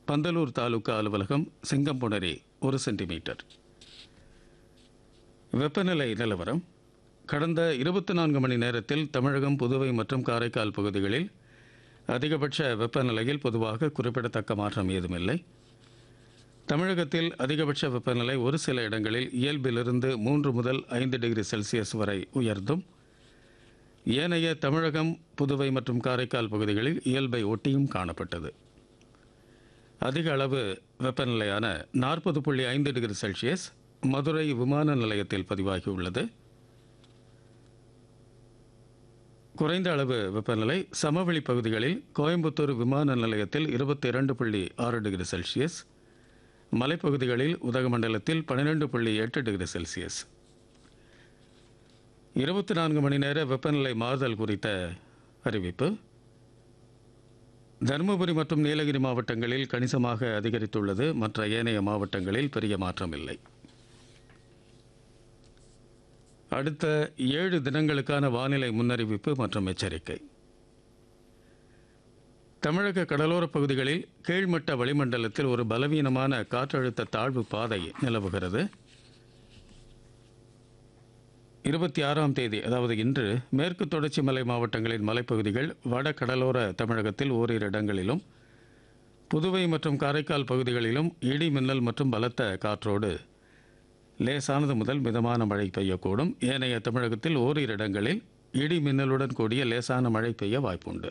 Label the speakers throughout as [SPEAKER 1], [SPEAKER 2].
[SPEAKER 1] பந்தலூர் தாலுகா அலுவலகம் சிங்கம்புணரி ஒரு சென்டிமீட்டர் வெப்பநிலை நிலவரம் கடந்த இருபத்தி நான்கு மணி நேரத்தில் தமிழகம் புதுவை மற்றும் காரைக்கால் பகுதிகளில் அதிகபட்ச வெப்பநிலையில் பொதுவாக குறிப்பிடத்தக்க மாற்றம் ஏதுமில்லை தமிழகத்தில் அதிகபட்ச வெப்பநிலை ஒரு சில இடங்களில் இயல்பிலிருந்து மூன்று முதல் ஐந்து டிகிரி செல்சியஸ் வரை உயர்ந்தும் ஏனைய தமிழகம் புதுவை மற்றும் காரைக்கால் பகுதிகளில் இயல்பை ஒட்டியும் காணப்பட்டது அதிக அளவு வெப்பநிலையான நாற்பது புள்ளி ஐந்து டிகிரி செல்சியஸ் மதுரை விமான நிலையத்தில் பதிவாகியுள்ளது குறைந்த அளவு வெப்பநிலை சமவெளி பகுதிகளில் கோயம்புத்தூர் விமான நிலையத்தில் இருபத்தி இரண்டு புள்ளி ஆறு டிகிரி செல்சியஸ் மலைப்பகுதிகளில் உதகமண்டலத்தில் பன்னிரெண்டு புள்ளி எட்டு டிகிரி செல்சியஸ் இருபத்தி நான்கு மணி நேர வெப்பநிலை மாறுதல் குறித்த அறிவிப்பு தருமபுரி மற்றும் நீலகிரி மாவட்டங்களில் கணிசமாக அதிகரித்துள்ளது மற்ற ஏனைய மாவட்டங்களில் பெரிய மாற்றம் இல்லை அடுத்த ஏழு தினங்களுக்கான வானிலை முன்னறிவிப்பு மற்றும் எச்சரிக்கை தமிழக கடலோரப் பகுதிகளில் கீழ்மட்ட வளிமண்டலத்தில் ஒரு பலவீனமான காற்றழுத்த தாழ்வு பாதை நிலவுகிறது இருபத்தி ஆறாம் தேதி அதாவது இன்று மேற்கு தொடர்ச்சி மலை மாவட்டங்களின் மலைப்பகுதிகள் வட கடலோர தமிழகத்தில் ஓரிரு இடங்களிலும் புதுவை மற்றும் காரைக்கால் பகுதிகளிலும் இடி மின்னல் மற்றும் பலத்த காற்றோடு லேசானது முதல் மிதமான மழை பெய்யக்கூடும் ஏனைய தமிழகத்தில் ஓரிரு இடங்களில் இடி மின்னலுடன் கூடிய லேசான மழை பெய்ய வாய்ப்புண்டு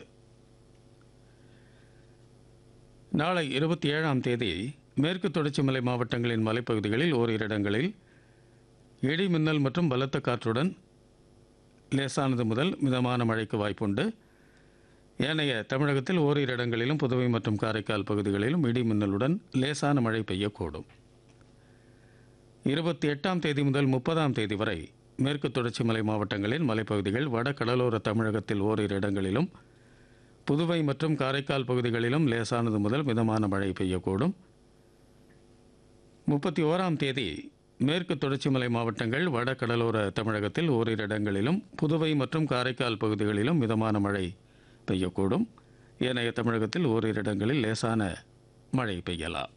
[SPEAKER 1] நாளை இருபத்தி ஏழாம் தேதி மேற்கு தொடர்ச்சி மலை மாவட்டங்களின் மலைப்பகுதிகளில் ஓரிரு இடங்களில் இடி மின்னல் மற்றும் பலத்த காற்றுடன் லேசானது முதல் மிதமான மழைக்கு வாய்ப்புண்டு ஏனைய தமிழகத்தில் ஓரிரு இடங்களிலும் புதுவை மற்றும் காரைக்கால் பகுதிகளிலும் இடி மின்னலுடன் லேசான மழை பெய்யக்கூடும் இருபத்தி எட்டாம் தேதி முதல் முப்பதாம் தேதி வரை மேற்கு தொடர்ச்சி மலை மாவட்டங்களின் மலைப்பகுதிகள் வட கடலோர தமிழகத்தில் ஓரிரு இடங்களிலும் புதுவை மற்றும் காரைக்கால் பகுதிகளிலும் லேசானது முதல் மிதமான மழை பெய்யக்கூடும் முப்பத்தி ஓராம் தேதி மேற்கு தொடர்ச்சி மலை மாவட்டங்கள் வட கடலோர தமிழகத்தில் ஓரிரு இடங்களிலும் புதுவை மற்றும் காரைக்கால் பகுதிகளிலும் மிதமான மழை பெய்யக்கூடும் ஏனைய தமிழகத்தில் ஓரிரு இடங்களில் லேசான மழை பெய்யலாம்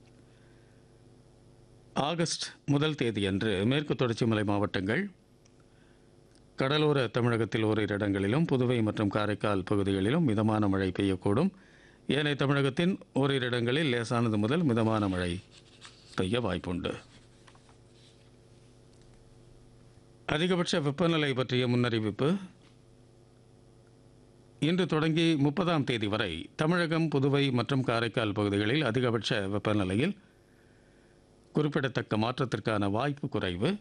[SPEAKER 1] ஆகஸ்ட் முதல் தேதியன்று மேற்கு தொடர்ச்சி மலை மாவட்டங்கள் கடலோர தமிழகத்தில் ஓரிரு இடங்களிலும் புதுவை மற்றும் காரைக்கால் பகுதிகளிலும் மிதமான மழை பெய்யக்கூடும் ஏனைய தமிழகத்தின் ஓரிரு இடங்களில் லேசானது முதல் மிதமான மழை பெய்ய வாய்ப்புண்டு அதிகபட்ச வெப்பநிலை பற்றிய முன்னறிவிப்பு இன்று தொடங்கி முப்பதாம் தேதி வரை தமிழகம் புதுவை மற்றும் காரைக்கால் பகுதிகளில் அதிகபட்ச வெப்பநிலையில் குறிப்பிடத்தக்க மாற்றத்திற்கான வாய்ப்பு குறைவு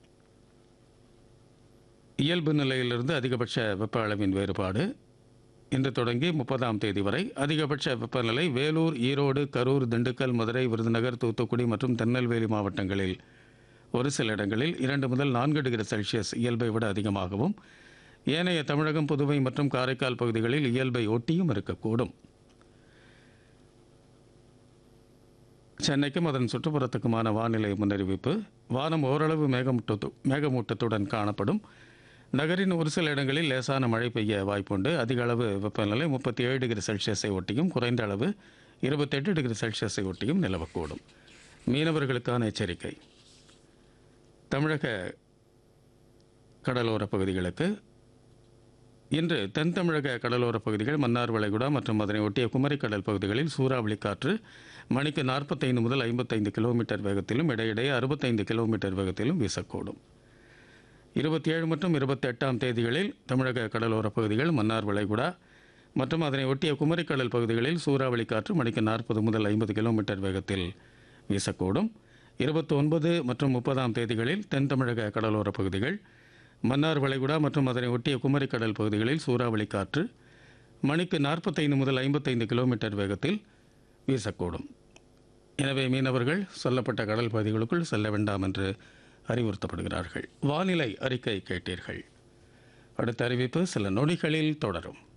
[SPEAKER 1] இயல்பு நிலையிலிருந்து அதிகபட்ச வெப்ப அளவின் வேறுபாடு இன்று தொடங்கி முப்பதாம் தேதி வரை அதிகபட்ச வெப்பநிலை வேலூர் ஈரோடு கரூர் திண்டுக்கல் மதுரை விருதுநகர் தூத்துக்குடி மற்றும் திருநெல்வேலி மாவட்டங்களில் ஒரு சில இடங்களில் இரண்டு முதல் நான்கு டிகிரி செல்சியஸ் இயல்பை விட அதிகமாகவும் ஏனைய தமிழகம் புதுவை மற்றும் காரைக்கால் பகுதிகளில் இயல்பை ஒட்டியும் இருக்கக்கூடும் சென்னைக்கும் அதன் சுற்றுப்புறத்துக்குமான வானிலை முன்னறிவிப்பு வானம் ஓரளவு மேகமூட்டத்து மேகமூட்டத்துடன் காணப்படும் நகரின் ஒரு சில இடங்களில் லேசான மழை பெய்ய வாய்ப்புண்டு அதிக அளவு வெப்பநிலை முப்பத்தி ஏழு டிகிரி செல்சியஸை ஒட்டியும் குறைந்த அளவு இருபத்தெட்டு டிகிரி செல்சியஸை ஒட்டியும் நிலவக்கூடும் மீனவர்களுக்கான எச்சரிக்கை தமிழக கடலோர பகுதிகளுக்கு இன்று தென் தமிழக கடலோர பகுதிகள் மன்னார் வளைகுடா மற்றும் அதனை ஒட்டிய குமரிக்கடல் பகுதிகளில் சூறாவளி காற்று மணிக்கு நாற்பத்தைந்து முதல் ஐம்பத்தைந்து கிலோமீட்டர் வேகத்திலும் இடையிடையே அறுபத்தைந்து கிலோமீட்டர் வேகத்திலும் வீசக்கூடும் இருபத்தி ஏழு மற்றும் இருபத்தி எட்டாம் தேதிகளில் தமிழக கடலோர பகுதிகள் மன்னார் வளைகுடா மற்றும் அதனை ஒட்டிய குமரிக்கடல் பகுதிகளில் சூறாவளி காற்று மணிக்கு நாற்பது முதல் ஐம்பது கிலோமீட்டர் வேகத்தில் வீசக்கூடும் இருபத்தி ஒன்பது மற்றும் முப்பதாம் தேதிகளில் தென் தமிழக கடலோர பகுதிகள் மன்னார் வளைகுடா மற்றும் அதனை ஒட்டிய குமரிக்கடல் பகுதிகளில் சூறாவளி காற்று மணிக்கு நாற்பத்தைந்து முதல் ஐம்பத்தைந்து கிலோமீட்டர் வேகத்தில் வீசக்கூடும் எனவே மீனவர்கள் சொல்லப்பட்ட கடல் பகுதிகளுக்குள் செல்ல வேண்டாம் என்று அறிவுறுத்தப்படுகிறார்கள் வானிலை அறிக்கை கேட்டீர்கள் அடுத்த அறிவிப்பு சில நொடிகளில் தொடரும்